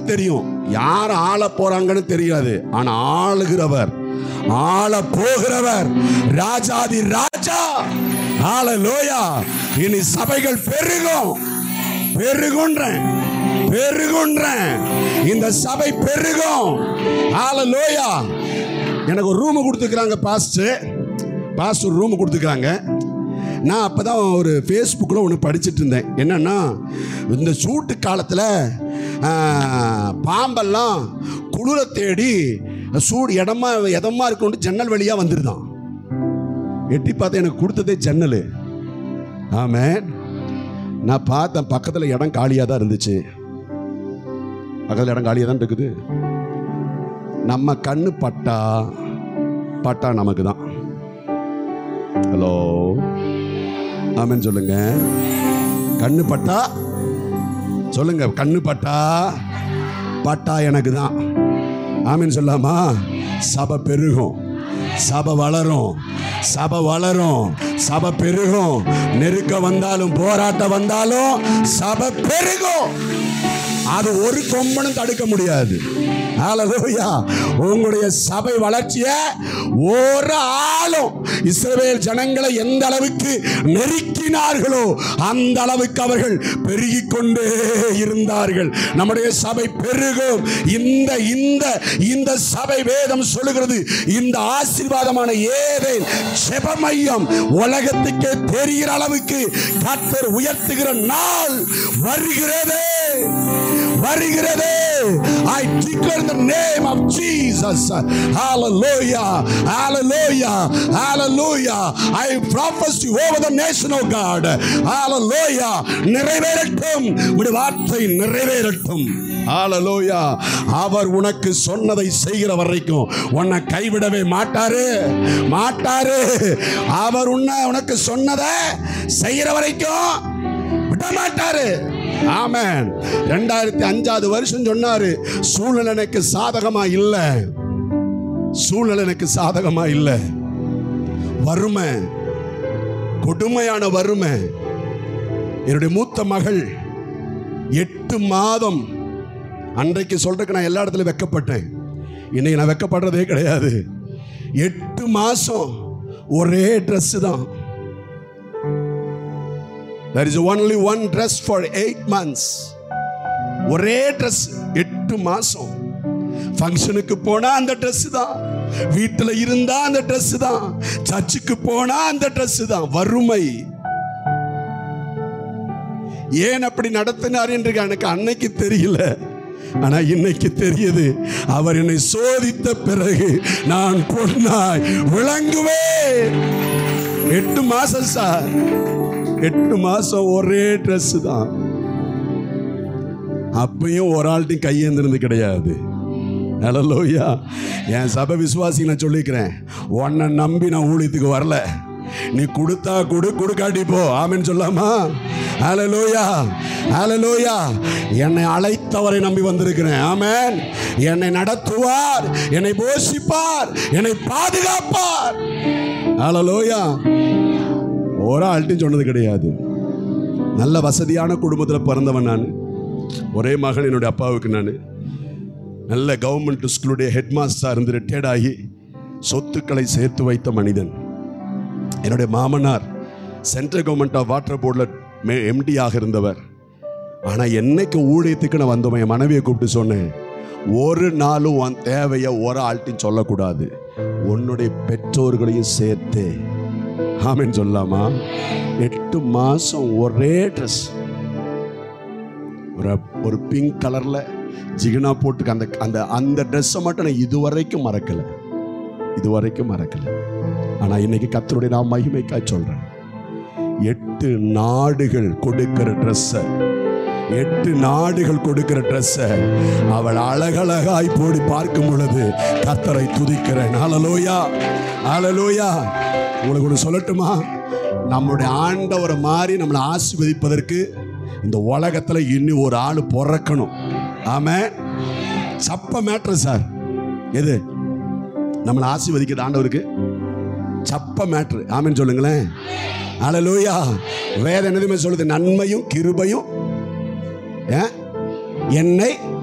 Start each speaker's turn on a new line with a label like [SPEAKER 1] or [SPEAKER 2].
[SPEAKER 1] தெரியும் யார் ஆள போறாங்கன்னு தெரியாது ஆனா ஆளுகிறவர் ஆள போகிறவர் ராஜாதி ராஜா ஆள லோயா இனி சபைகள் பெருகும் பெருகுன்றேன் பெருகுன்றேன் இந்த சபை பெருகும் ஆள லோயா எனக்கு ஒரு ரூம் கொடுத்துக்கிறாங்க பாஸ்டர் பாஸ்டர் ரூம் கொடுத்துக்கிறாங்க நான் அப்போ தான் ஒரு ஃபேஸ்புக்கில் ஒன்று படிச்சிட்டு இருந்தேன் என்னன்னா இந்த சூட்டு காலத்தில் பாம்பெல்லாம் குளிரை தேடி சூடு இடமா இதமா இருக்கணும் ஜன்னல் வழியாக வந்துருதான் எட்டி பார்த்தா எனக்கு கொடுத்ததே ஜன்னல் ஆமென் நான் பார்த்தேன் பக்கத்தில் இடம் காலியாக தான் இருந்துச்சு பக்கத்தில் இடம் காலியாக தான் இருக்குது நம்ம கண்ணு பட்டா பட்டா நமக்கு தான் ஹலோ ஆமென் சொல்லுங்க கண்ணு பட்டா சொல்லுங்க கண்ணு பட்டா பட்டா எனக்கு தான் ஆமென் சொல்லாமா சபை பெருகும் சபை வளரும் சபை வளரும் சபை பெருகும் நெருக்க வந்தாலும் போராட்டம் வந்தாலும் சபை பெருகும் அது ஒரு கொம்பனும் தடுக்க முடியாது ஹalleluya உங்களுடைய சபை வளர்ச்சியை ஒரு ஆளும் இஸ்ரவேல் ஜனங்களை எந்த அளவுக்கு நெருக்கினார்களோ அந்த அளவுக்கு அவர்கள் பெருகிக் கொண்டே இருந்தார்கள் நம்முடைய சபை பெருகும் இந்த இந்த இந்த சபை வேதம் சொல்லுகிறது இந்த ஆசீர்வாதமான ஏதேன் செப மையம் உலகத்துக்கே தெரிகிற அளவுக்கு கர்த்தர் உயர்த்துகிற நாள் வருகிறதே வருகிறது I declare in the name of Jesus hallelujah hallelujah hallelujah I prophesy over the nation of God hallelujah நிறைவேறட்டும் உடைய வார்த்தை நிறைவேறட்டும் ஹalleluya அவர் உனக்கு சொன்னதை செய்கிற வரைக்கும் உன்னை கைவிடவே மாட்டாரு மாட்டாரு அவர் உன்னை உனக்கு சொன்னதை செய்கிற வரைக்கும் விட மாட்டாரு ஆமென் ரெண்டாயிரத்தி அஞ்சாவது வருஷம் சொன்னாரு சூழ்நிலை எனக்கு சாதகமா இல்ல சூழ்நிலை எனக்கு சாதகமா இல்ல வறுமை கொடுமையான வறுமை என்னுடைய மூத்த மகள் எட்டு மாதம் அன்றைக்கு சொல்றதுக்கு நான் எல்லா இடத்துலயும் வெக்கப்பட்டேன் இன்னைக்கு நான் வெக்கப்படுறதே கிடையாது எட்டு மாசம் ஒரே Dress தான் There is only one dress for eight months. ஒரே Dress எட்டு மாசம் ஃபங்க்ஷனுக்கு போனா அந்த Dress தான் வீட்டில் இருந்தா அந்த Dress தான் சர்ச்சுக்கு போனா அந்த Dress தான் வறுமை ஏன் அப்படி நடத்தினார் என்று எனக்கு அன்னைக்கு தெரியல ஆனா இன்னைக்கு தெரியுது அவர் என்னை சோதித்த பிறகு நான் பொன்னாய் விளங்குவேன் எட்டு மாசம் சார் எட்டு மாசம் ஒரே Dress தான் அப்பயும் ஒரு ஆள்கிட்டையும் கையேந்திருந்து கிடையாது ஹலோயா என் சபை விசுவாசி நான் சொல்லிக்கிறேன் உன்னை நம்பி நான் ஊழியத்துக்கு வரல நீ கொடுத்தா கொடு கொடுக்காட்டி போ ஆமென்னு சொல்லாமா ஹalleluya ஹalleluya என்னை அழைத்தவரை நம்பி வந்திருக்கிறேன் ஆமென் என்னை நடத்துவார் என்னை போஷிப்பார் என்னை பாதுகாப்பார் ஹalleluya ஒரு ஆள்கிட்டையும் சொன்னது கிடையாது நல்ல வசதியான குடும்பத்தில் பிறந்தவன் நான் ஒரே மகன் என்னுடைய அப்பாவுக்கு நான் நல்ல கவர்மெண்ட் ஸ்கூலுடைய ஹெட் மாஸ்டராக இருந்து ரிட்டையர்ட் ஆகி சொத்துக்களை சேர்த்து வைத்த மனிதன் என்னுடைய மாமனார் சென்ட்ரல் கவர்மெண்ட் ஆஃப் வாட்டர் போர்டில் எம்டியாக இருந்தவர் ஆனால் என்னைக்கு ஊழியத்துக்கு நான் வந்தோம் என் மனைவியை கூப்பிட்டு சொன்னேன் ஒரு நாளும் உன் தேவையை ஒரு ஆள்கிட்டையும் சொல்லக்கூடாது உன்னுடைய பெற்றோர்களையும் சேர்த்தே ஆமென்னு சொல்லலாமா எட்டு மாதம் ஒரே ட்ரெஸ் ஒரு ஒரு பிங்க் கலரில் ஜிகினா போட்டுக்க அந்த அந்த அந்த ட்ரெஸ்ஸை மட்டும் நான் இதுவரைக்கும் மறக்கலை இதுவரைக்கும் மறக்கலை ஆனால் இன்னைக்கு கத்தருடைய நான் மகிமைக்காய் சொல்கிறேன் எட்டு நாடுகள் கொடுக்கிற ட்ரெஸ்ஸை எட்டு நாடுகள் கொடுக்கிற ட்ரெஸ்ஸை அவள் அழகழகாய் போடி பார்க்கும் பொழுது கத்தரை துதிக்கிறேன் அலலோயா அலலோயா உங்களுக்கு ஒன்று சொல்லட்டுமா நம்மளுடைய ஆண்டவரை மாதிரி நம்மளை ஆசீர்வதிப்பதற்கு இந்த உலகத்துல இன்னும் ஒரு ஆள் பிறக்கணும் ஆமா சப்ப மேட்ரு சார் எது நம்மளை ஆசீர்வதிக்கிறது ஆண்டவருக்கு சப்ப மேட்ரு ஆமென்னு சொல்லுங்களேன் அலலூயா வேத என்னதுமே சொல்லுது நன்மையும் கிருபையும் ஏன்? என்னை